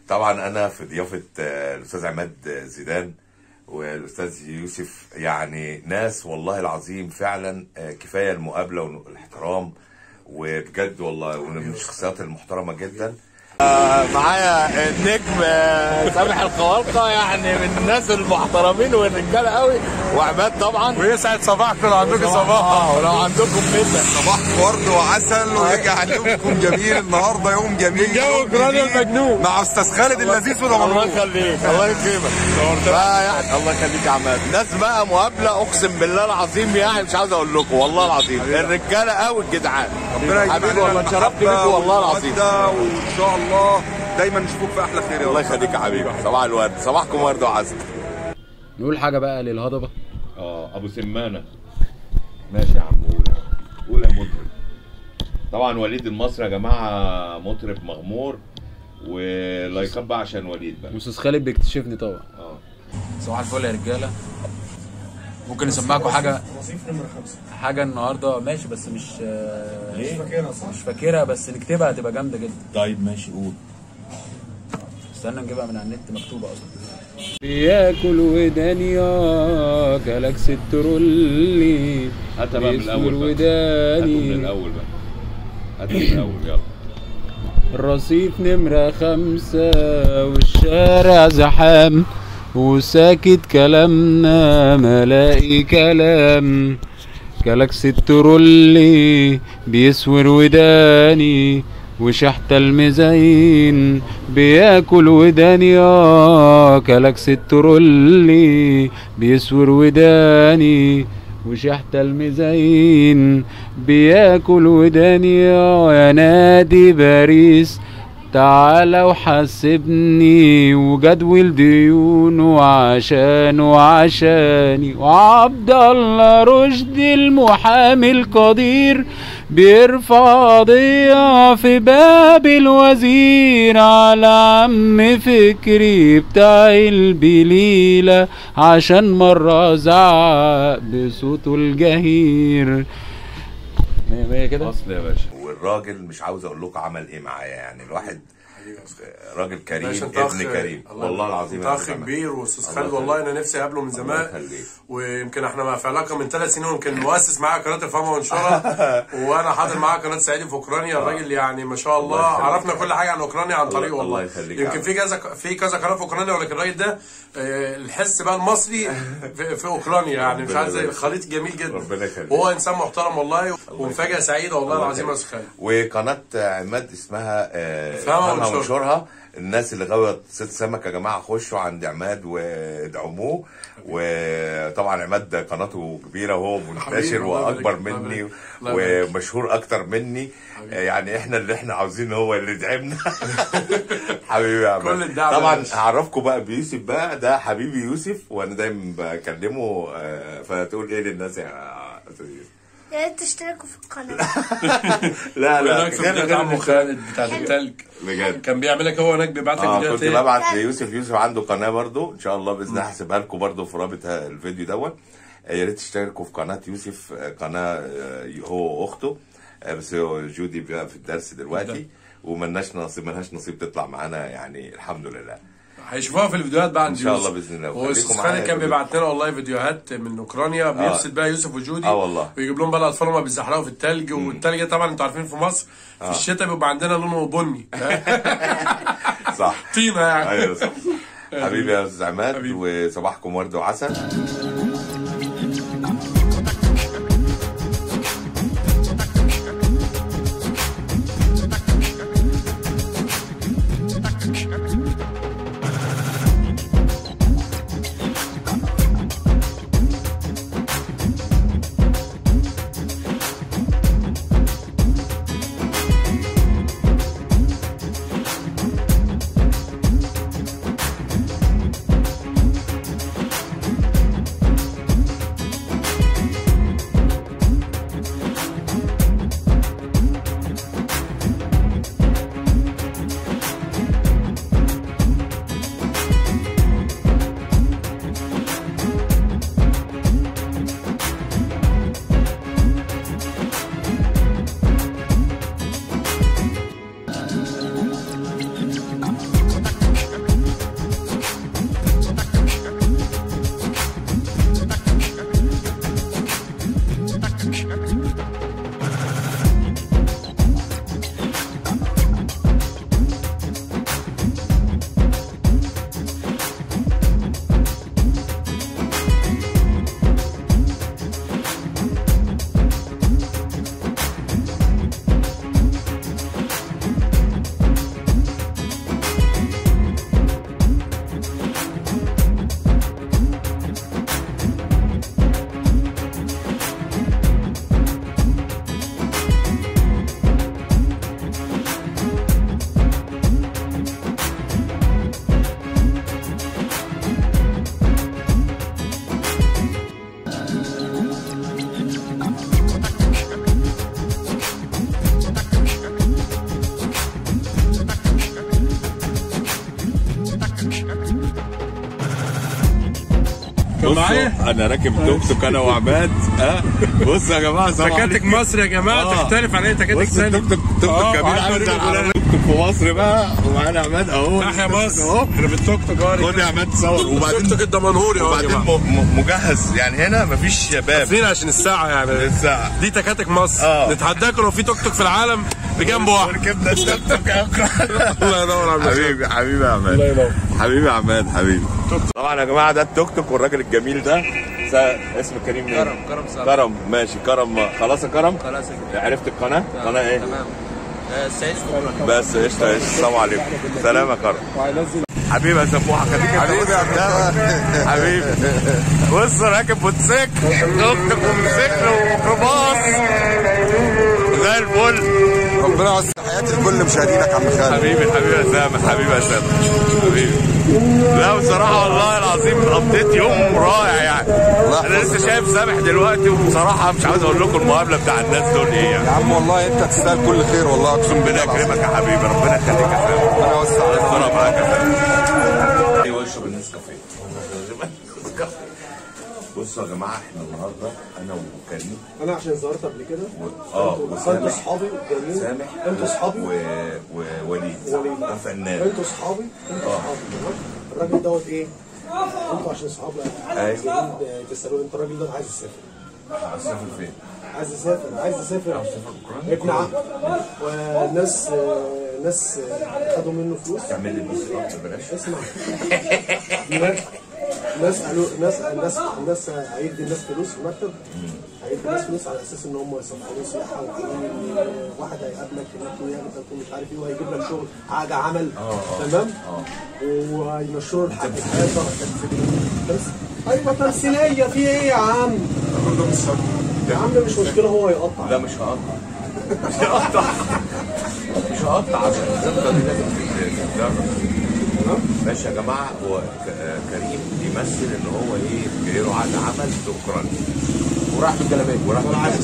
طبعا انا في ضيافه آه، الاستاذ عماد زيدان والاستاذ يوسف يعني ناس والله العظيم فعلا آه، كفايه المقابله والاحترام وبجد والله ومن الشخصيات المحترمه جدا معايا النجم سامح الخوالقه يعني من الناس المحترمين والرجاله قوي وعماد طبعا ويسعد صباحكم لو عندكم صباح اه ولو عندكم مثل صباح ورد وعسل ويجعل يومكم جميل النهارده يوم جميل جو يوم أوكرانيا جديد المجنون. مع استاذ خالد اللذيذ وده الله مبروك يخليك الله يكرمك بقى يعني الله يخليك يا عماد ناس بقى مقابله اقسم بالله العظيم يعني مش عاوز اقول لكم والله العظيم الرجاله قوي الجدعان ربنا يجمع حبيبي علينا والله اتشرفت بيكم المحبة والله العظيم والمودة وان شاء الله دايما نشوفوك في احلى خير يا الله رب يخليك يا حبيبي صباح الورد صباحكم ورد وعسل نقول حاجه بقى للهضبه اه ابو سمانه ماشي يا عم قول قول يا مطرب طبعا وليد المصري يا جماعه مطرب مغمور ولايكات بقى عشان وليد بقى واستاذ خالد بيكتشفني طبعا اه صباح الفل يا رجاله ممكن نسمعكم حاجه حاجه النهارده ماشي بس مش مش فاكرها مش فاكرها بس نكتبها هتبقى جامده جدا طيب ماشي قول استنى نجيبها من على النت مكتوبه اصلا بياكل ودانيا جالاكسي الترولي هاتها بقى من الاول بقى هاتوا وداني من الاول بقى هاتوا من الاول يلا الرصيف نمرة خمسة والشارع زحام وساكت كلامنا ملاقي كلام جالاكسي الترولي بيسور وداني وشحت المزين بياكل وداني اه جالاكسي الترولي بيسور وداني وشحت المزين بياكل وداني اه يا نادي باريس تعالى وحاسبني وجدول ديونه عشان وعشاني وعبد الله رشدي المحامي القدير بيرفع قضية في باب الوزير على عم فكري بتاع البليلة عشان مرة زعق بصوته الجهير مية مية كده اصل يا باشا والراجل مش عاوز اقول لكم عمل ايه معايا يعني الواحد راجل كريم باشا انت ابن أخ- كريم الله والله يخليك. العظيم انت يا اخ أستاذ عماد. كبير واستاذ الله خالد يخليك. والله انا نفسي اقابله من الله زمان يخليك. ويمكن احنا في علاقه من ثلاث سنين ويمكن مؤسس معايا قناه الفما وانشرها وانا حاضر معاه قناه سعيدي في اوكرانيا الراجل يعني ما شاء الله الله يخليك. عرفنا كل حاجه عن اوكرانيا عن طريقه الله والله يخليك يا يمكن عم. في كذا في كذا قناه في اوكرانيا ولكن الراجل ده آه، الحس بقى المصري في, في اوكرانيا يعني مش ربنا عارف زي يبارك. خليط جميل جدا ربنا يخليك. وهو انسان محترم والله ومفاجاه سعيده والله العظيم يا استاذ خالد وقناه عماد اسمها آه، فهمها فهمها وانشرها. وانشرها الناس اللي غاويه ست سمك يا جماعه خشوا عند عماد وادعموه وطبعا عماد قناته كبيره وهو منتشر حبيبي، الله يبارك واكبر لك، الله مني يبارك لك. الله يبارك ومشهور اكتر مني آه، يعني احنا اللي احنا عاوزين هو اللي يدعمنا حبيبي يا عماد كل الدعم يا طبعا باشا. هعرفكم بقى بيوسف بقى ده حبيبي يوسف وانا دايما بكلمه آه، فتقول ايه للناس يا أستاذ يوسف؟ يا ريت تشتركوا في القناة لا لا هناك في غير بتاع غير عمو خالد بتاعت التلج بجد كان بيعمل لك هو هناك بيبعت لك اه فيديوهات كنت ايه ببعت ليوسف يوسف عنده قناه برضو ان شاء الله باذن الله هحسبها لكم برضو في رابط الفيديو دوت آه، يا ريت تشتركوا في قناه يوسف آه، قناه آه، هو واخته آه، بس هو جودي بقى في الدرس دلوقتي وملناش نصيب ملهاش نصيب تطلع معانا يعني الحمد لله هيشوفوها في الفيديوهات بقى عند إن شاء الله يوسف. بإذن الله. واستاذ وخليكم خالد معايا كان في بيبعت لنا والله فيديوهات من اوكرانيا بيرصد بقى يوسف وجودي آه والله. ويجيب لهم بقى الاطفال هما بيزحلقوا في التلج والتلج ده طبعا انتوا عارفين في مصر في الشتاء بيبقى عندنا لونه بني صح طينه يعني ايوه صح حبيبي يا استاذ عماد حبيبي. وصباحكم ورد وعسل معايا؟ انا راكب توك توك انا وعماد ها بصوا يا جماعه سلام تكاتك عليكم. مصر يا جماعه آه. تختلف عن اي تكاتك بص التوك توك توك آه، توك جميل وعلى عامل زي الطريق العربية توك توك في مصر بقى ومعانا عماد اهو تحيا مصر اهو احنا بالتوك توك اهو خد يا عماد تصور التوك وبعدين توك الدمنهوري اهو يا وبعدين جماعه م- م- مجهز يعني هنا مفيش باب قافلين عشان الساعه يعني الساعه دي تكاتك مصر آه. نتحداكم لو في توك توك في العالم بجنب واحد وركبنا التوك توك يا أكرم. الله ينور عليك حبيبي حبيبي يا عماد الله ينور حبيبي يا عماد حبيبي طبعا يا جماعه ده التوك توك والراجل الجميل ده س- اسم كريم مين؟ كرم كرم صح كرم ماشي كرم خلاص يا كرم خلاص كده عرفت القناه؟ قناه ايه؟ تمام آه، السعيد شكرا بس قشطه قشطه السلام عليكم سلام يا كرم حبيبي يا سموحه خليك انت حبيبي يا عبد الله. حبيبي بص راكب موتوسيكل توك توك وموتوسيكل وميكروباص زي الفل ربنا يوسع حياتي لكل مشاهدينك يا عم خالد حبيبي حبيبي يا سامح حبيبي يا سامح حبيبي لا بصراحة والله العظيم قضيت يوم رائع يعني الله أنا يحفظك. لسه شايف سامح دلوقتي وبصراحة مش عاوز أقول لكم المقابلة بتاع الناس دول إيه يعني يا عم والله انت تستاهل كل خير والله اقسم ربنا بالله العظيم. يكرمك يا حبيبي ربنا يخليك يا سامح ربنا يوسع عليك ربنا معاك يا سامح أيوه اشرب النسكافيه بصوا يا جماعة احنا النهاردة أنا وكريم انا عشان ظهرت قبل كده و... اه انتوا وسامح اصحابي جميل سامح انتوا اصحابي و... ووليد ووليد. فنان انتوا اصحابي انتوا اصحابي تمام الراجل دوت ايه انتوا عشان اصحاب أيوة. جايين تسالوه انت الراجل ده عايز يسافر هتسافر فين؟ عايز يسافر عايز يسافر ابن عم وناس آه، ناس آه، خدوا منه فلوس تعمل لي بس أكتر بلاش اسمع ناس- ناس قالوا ناس ناس ناس هيدي الناس فلوس في المكتب هيدي الناس فلوس على اساس ان هم يسافروا سياحه ويقولوا واحد هيقابلك هناك وياخدك ومش عارف ايه وهيجيب لك شغل عقد عمل تمام وهيمشوا الحق بس ايوه تمثيليه في ايه يا عم؟ يا عم مش مشكله هو يقطع لا مش هقطع مش هقطع مش هقطع عشان الزبده دي لازم تتجرب ماشي يا جماعه هو ك- آه، كريم بيمثل ان هو ايه جاي له عقد عمل في اوكرانيا وراح بالجلابيه وراح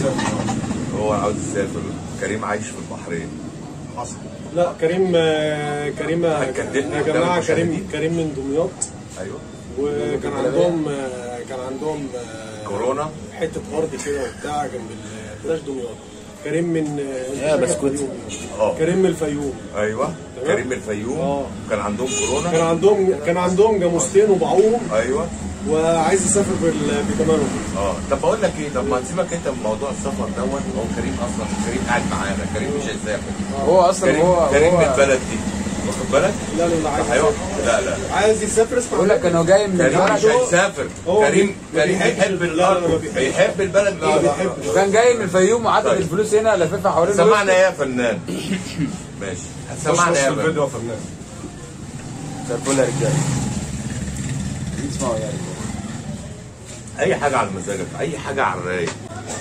هو عاوز يسافر كريم عايش في البحرين حصل لا كريم آه، كريم آه، هتكدبني يا قدام جماعه المشاهدين. كريم كريم من دمياط ايوه وكان عندهم آه، كان عندهم آه، كورونا حته ارض كده وبتاع جنب ال- بلاش دمياط كريم من آه، يا بسكوت. الفيوم. اه كريم من الفيوم ايوه كريم من الفيوم آه. كان عندهم كان كورونا عندهم كان عندهم جاموستين وباعوهم ايوه وعايز يسافر بال- بثمنهم اه طب بقول لك ايه طب ما تسيبك انت من موضوع السفر دوت هو كريم اصلا كريم قاعد معانا كريم مش هيسافر هو اصلا كريم هو كريم من هو البلد دي واخد بالك؟ لا لا لا عايز ايوه يسافر. لا لا عايز يسافر اسمع بقول لك انه جاي من كريم مش البلد هيسافر هو كريم ما كريم بيحبش- بيحب لا، لا، الارض ما بيحبش. بيحب البلد لا ما دي بيحبش وكان جاي من الفيوم وعدد طيب. الفلوس هنا لففها حوالين سمعنا ايه وسط. يا فنان ماشي هتسمعنا ايه يا فنان يا فنان زي الفل يا رجاله اسمعوا يا رجاله اي حاجه على مزاجك اي حاجه على الرايق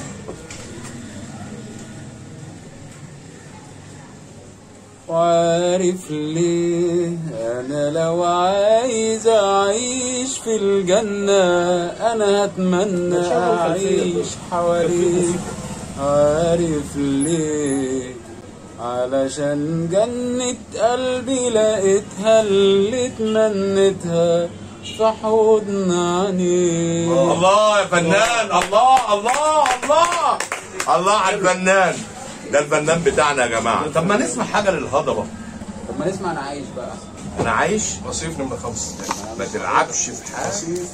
وعارف ليه انا لو عايز اعيش في الجنة انا هتمنى اعيش حواليك عارف ليه علشان جنة قلبي لقيتها اللي تمنيتها في حضن عينيك الله يا فنان الله الله الله الله على الفنان ده الفنان بتاعنا يا جماعه طب ما نسمع حاجه للهضبه طب ما نسمع انا عايش بقى انا عايش رصيف نمرة خمسة ما تلعبش في حاجه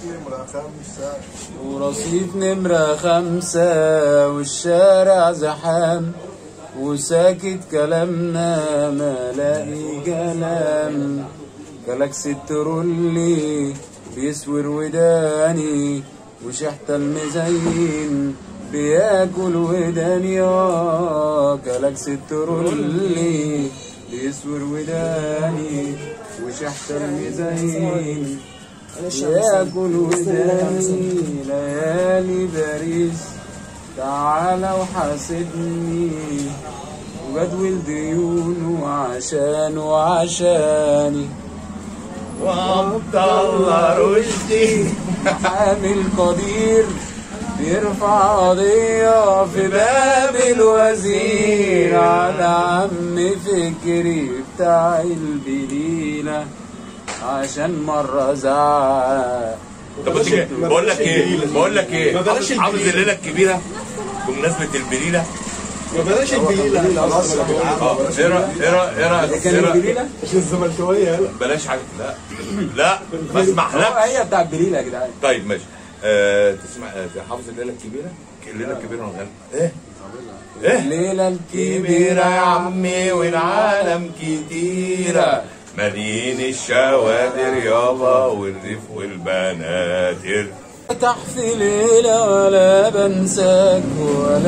ورصيف نمرة خمسة والشارع زحام وساكت كلامنا ما لاقي كلام جالاكسي الترولي بيسور وداني وشحت المزين بياكل وداني اه جالاكسي الترولي بيسور وداني وشحت المزين ياكل وداني ليالي باريس تعالى وحاسبني وجدول ديونه عشان وعشاني وعبد الله رشدي حامل قدير بيرفع قضية في باب الوزير على عم فكري بتاع البليلة عشان مرة زعق طب بص كده، ما بقول لك بلاش ايه البليلة. بقول لك ايه ما بلاش حافظ حافظ البليلة. الليله الكبيره بمناسبه البليله ما بلاش البليله خلاص يا جدعان اه ايه رأ- ايه رأ- ايه رأ- كان إيه رأ- البليله عشان الزملكاويه يلا بلاش حاجه لا لا ما هو اسمحلكش هي بتاع البليله يا جدعان طيب ماشي آه تسمع آه، حافظ الليله الكبيره الليله الكبيره ونغني ايه ايه الليله كبيرة يا عمي والعالم كتيرة مليين الشوادر يابا والريف والبنادر فتح في ليلة ولا بنساك ولا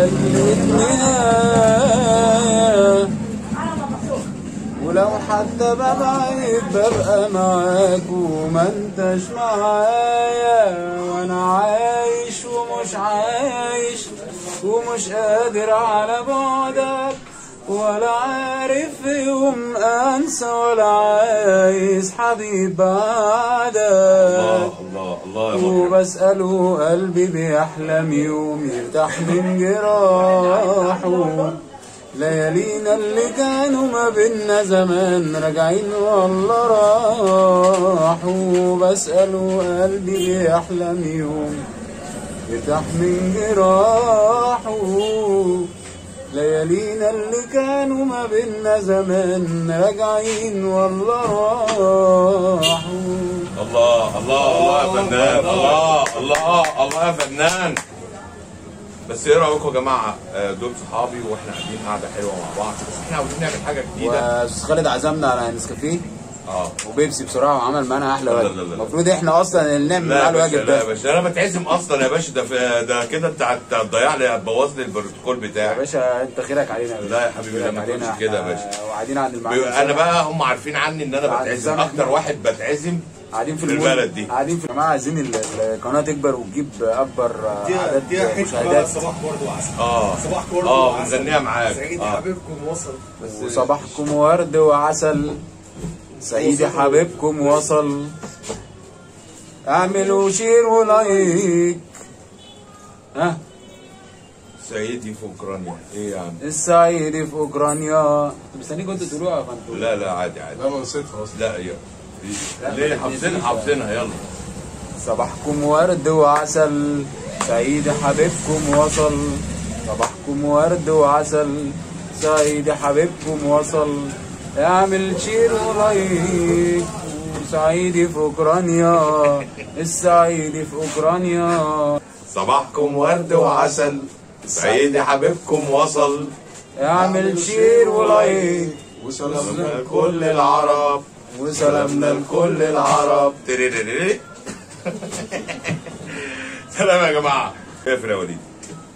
الاتنين ولو حتى ببعد ببقى معاك وما انتش معايا وانا عايش ومش عايش ومش قادر على بعدك ولا عارف يوم انسى ولا عايز حبيب بعدك الله الله الله يا مكرم وبسأله قلبي بيحلم يوم يرتاح من جراحه ليالينا اللي كانوا ما بينا زمان راجعين والله راحوا بسأله قلبي بيحلم يوم يرتاح من جراحه ليالينا اللي كانوا ما بينا زمان راجعين والله راحوا الله الله الله يا فنان الله الله الله يا فنان بس ايه رايكم يا جماعه آه، دول صحابي واحنا قاعدين قاعده حلوه مع بعض بس احنا عاوزين نعمل حاجه جديده واستاذ خالد عزمنا على نسكافيه اه وبيبسي بسرعه وعمل معانا احلى لا، واجب لا، لا، لا. المفروض احنا اصلا اللي نعمل لا معاه يا باشا الواجب لا يا ده باشا انا بتعزم اصلا يا باشا ده في ده كده انت هت- هتضيع لي هتبوظ لي البروتوكول يا بتاعي باشا انت خيرك علينا يا باشا. لا يا حبيبي، لا، خيرك ما تقولش علينا، كده يا احنا باشا. وقاعدين عند المعلم بيبقى انا بقى هم عارفين عني ان انا بعد بتعزم الزمن. اكتر واحد بتعزم قاعدين في في المول. البلد دي. قاعدين في يا جماعه عايزين ال- القناه تكبر وتجيب اكبر عدد دي حته بقى مشاهدات صباح ورد وعسل اه صباح ورد اه وعسل. بنغنيها معاك سعيد اه حبيبكم وصل وصباحكم ورد وعسل سعيد حبيبكم وصل اعملوا شير ولايك ها سعيدي في اوكرانيا ايه يا عم السعيد في اوكرانيا مستنيك كنت تقولوها يا فندم لا لا عادي عادي لا ما نسيتها اصلا لا يا ليه حافظينها حافظينها يلا صباحكم ورد وعسل سعيد حبيبكم وصل صباحكم ورد وعسل سعيد حبيبكم وصل اعمل شير ولايك سعيد في اوكرانيا السعيد في اوكرانيا صباحكم ورد وعسل سعيد حبيبكم وصل اعمل شير ولايك وسلامنا لكل العرب وسلامنا لكل العرب تريريري. سلام يا جماعه اقفل يا وليد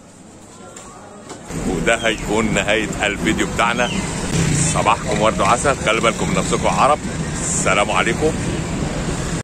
وده هيكون نهايه الفيديو بتاعنا صباحكم ورد وعسل خلي بالكم من نفسكم يا عرب السلام عليكم